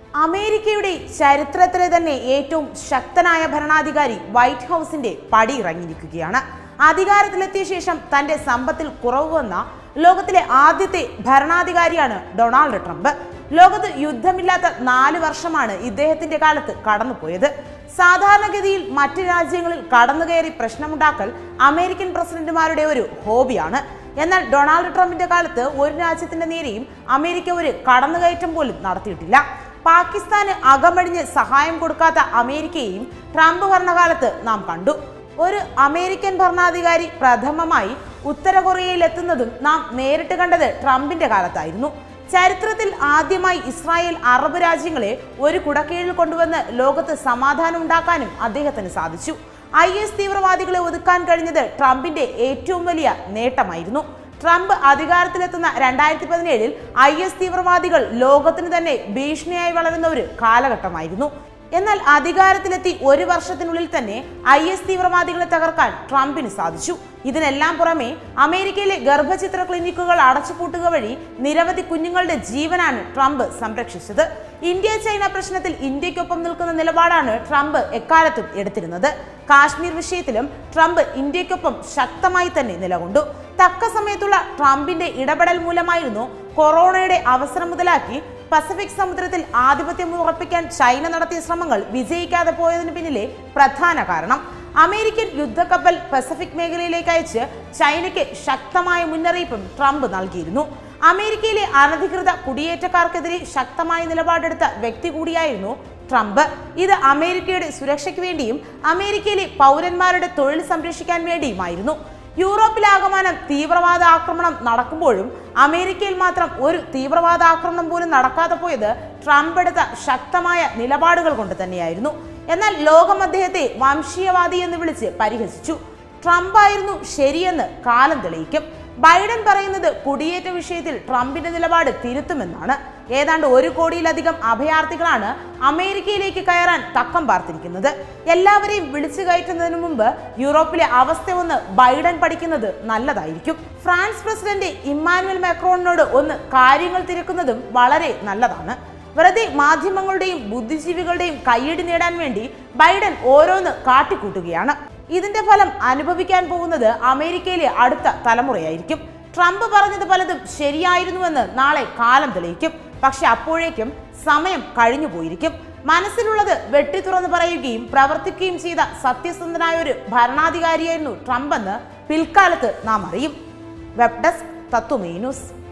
അമേരിക്കയുടെ ചരിത്രത്തിലെ തന്നെ ഏറ്റവും ശക്തനായ ഭരണാധികാരി വൈറ്റ് ഹൗസിന്റെ പടി ഇറങ്ങിയിരിക്കുകയാണ് അധികാരത്തിലെത്തിയ ശേഷം തന്റെ സമ്പത്തിൽ കുറവ് വന്ന ലോകത്തിലെ ആദ്യത്തെ ഭരണാധികാരിയാണ് ഡൊണാൾഡ് ട്രംപ് ലോകത്ത് യുദ്ധമില്ലാത്ത നാല് വർഷമാണ് ഇദ്ദേഹത്തിന്റെ കാലത്ത് കടന്നുപോയത് സാധാരണഗതിയിൽ മറ്റ് രാജ്യങ്ങളിൽ കടന്നുകയറി പ്രശ്നമുണ്ടാക്കൽ അമേരിക്കൻ പ്രസിഡന്റുമാരുടെ ഒരു ഹോബിയാണ് എന്നാൽ ഡൊണാൾഡ് ട്രംപിന്റെ കാലത്ത് ഒരു രാജ്യത്തിന്റെ നേരെയും അമേരിക്ക ഒരു കടന്നുകയറ്റം പോലും നടത്തിയിട്ടില്ല പാകിസ്ഥാന് അകമഴിഞ്ഞ് സഹായം കൊടുക്കാത്ത അമേരിക്കയെയും ട്രംപ് ഭരണകാലത്ത് നാം കണ്ടു ഒരു അമേരിക്കൻ ഭരണാധികാരി പ്രഥമമായി ഉത്തര കൊറിയയിൽ എത്തുന്നതും നാം നേരിട്ട് കണ്ടത് ട്രംപിന്റെ കാലത്തായിരുന്നു ചരിത്രത്തിൽ ആദ്യമായി ഇസ്രായേൽ അറബ് രാജ്യങ്ങളെ ഒരു കുടക്കീഴിൽ കൊണ്ടുവന്ന് ലോകത്ത് സമാധാനം ഉണ്ടാക്കാനും അദ്ദേഹത്തിന് സാധിച്ചു ഐ എസ് തീവ്രവാദികളെ ഒതുക്കാൻ കഴിഞ്ഞത് ട്രംപിന്റെ ഏറ്റവും വലിയ നേട്ടമായിരുന്നു ട്രംപ് അധികാരത്തിലെത്തുന്ന രണ്ടായിരത്തി പതിനേഴിൽ ഐ എസ് തീവ്രവാദികൾ ലോകത്തിന് തന്നെ ഭീഷണിയായി വളരുന്ന ഒരു കാലഘട്ടമായിരുന്നു എന്നാൽ അധികാരത്തിലെത്തി ഒരു വർഷത്തിനുള്ളിൽ തന്നെ ഐ എസ് തീവ്രവാദികളെ തകർക്കാൻ ട്രംപിന് സാധിച്ചു ഇതിനെല്ലാം പുറമെ അമേരിക്കയിലെ ഗർഭചിത്ര ക്ലിനിക്കുകൾ അടച്ചുപൂട്ടുക വഴി നിരവധി കുഞ്ഞുങ്ങളുടെ ജീവനാണ് ട്രംപ് സംരക്ഷിച്ചത് ഇന്ത്യ ചൈന പ്രശ്നത്തിൽ ഇന്ത്യക്കൊപ്പം നിൽക്കുന്ന നിലപാടാണ് ട്രംപ് എക്കാലത്തും എടുത്തിരുന്നത് കാശ്മീർ വിഷയത്തിലും ട്രംപ് ഇന്ത്യക്കൊപ്പം ശക്തമായി തന്നെ നിലകൊണ്ടു തക്ക സമയത്തുള്ള ട്രംപിന്റെ ഇടപെടൽ മൂലമായിരുന്നു കൊറോണയുടെ അവസരം മുതലാക്കി പസഫിക് സമുദ്രത്തിൽ ആധിപത്യം ഉറപ്പിക്കാൻ ചൈന നടത്തിയ ശ്രമങ്ങൾ വിജയിക്കാതെ പോയതിനു പിന്നിലെ പ്രധാന കാരണം അമേരിക്കൻ യുദ്ധക്കപ്പൽ പസഫിക് മേഖലയിലേക്ക് അയച്ച് ചൈനയ്ക്ക് ശക്തമായ മുന്നറിയിപ്പും ട്രംപ് നൽകിയിരുന്നു അമേരിക്കയിലെ അനധികൃത കുടിയേറ്റക്കാർക്കെതിരെ ശക്തമായ നിലപാടെടുത്ത വ്യക്തി കൂടിയായിരുന്നു ട്രംപ് ഇത് അമേരിക്കയുടെ സുരക്ഷയ്ക്ക് വേണ്ടിയും അമേരിക്കയിലെ പൗരന്മാരുടെ തൊഴിൽ സംരക്ഷിക്കാൻ വേണ്ടിയുമായിരുന്നു യൂറോപ്പിലാകമാനം തീവ്രവാദ ആക്രമണം നടക്കുമ്പോഴും അമേരിക്കയിൽ മാത്രം ഒരു തീവ്രവാദ ആക്രമണം പോലും നടക്കാതെ പോയത് ട്രംപ് എടുത്ത ശക്തമായ നിലപാടുകൾ കൊണ്ട് തന്നെയായിരുന്നു എന്നാൽ ലോകം അദ്ദേഹത്തെ വംശീയവാദി എന്ന് വിളിച്ച് പരിഹസിച്ചു ട്രംപ് ആയിരുന്നു ശരിയെന്ന് കാലം തെളിയിക്കും ബൈഡൻ പറയുന്നത് കുടിയേറ്റ വിഷയത്തിൽ ട്രംപിന്റെ നിലപാട് തിരുത്തുമെന്നാണ് ഏതാണ്ട് ഒരു കോടിയിലധികം അഭയാർത്ഥികളാണ് അമേരിക്കയിലേക്ക് കയറാൻ തക്കം പാർത്തിരിക്കുന്നത് എല്ലാവരെയും വിളിച്ചു കയറ്റുന്നതിന് മുമ്പ് യൂറോപ്പിലെ അവസ്ഥ ഒന്ന് ബൈഡൻ പഠിക്കുന്നത് നല്ലതായിരിക്കും ഫ്രാൻസ് പ്രസിഡന്റ് ഇമ്മാനുവൽ മാക്രോണിനോട് ഒന്ന് കാര്യങ്ങൾ തിരക്കുന്നതും വളരെ നല്ലതാണ് വെറുതെ മാധ്യമങ്ങളുടെയും ബുദ്ധിജീവികളുടെയും കയ്യടി നേടാൻ വേണ്ടി ബൈഡൻ ഓരോന്ന് കാട്ടിക്കൂട്ടുകയാണ് ഇതിന്റെ ഫലം അനുഭവിക്കാൻ പോകുന്നത് അമേരിക്കയിലെ അടുത്ത തലമുറയായിരിക്കും ട്രംപ് പറഞ്ഞത് പലതും ശരിയായിരുന്നുവെന്ന് നാളെ കാലം തെളിയിക്കും പക്ഷെ അപ്പോഴേക്കും സമയം കഴിഞ്ഞു പോയിരിക്കും മനസ്സിലുള്ളത് വെട്ടി തുറന്ന് പറയുകയും പ്രവർത്തിക്കുകയും ചെയ്ത സത്യസന്ധനായ ഒരു ഭരണാധികാരിയായിരുന്നു ട്രംപ് എന്ന് പിൽക്കാലത്ത് നാം അറിയും വെബ് ഡെസ്ക് തത്വമേ ന്യൂസ്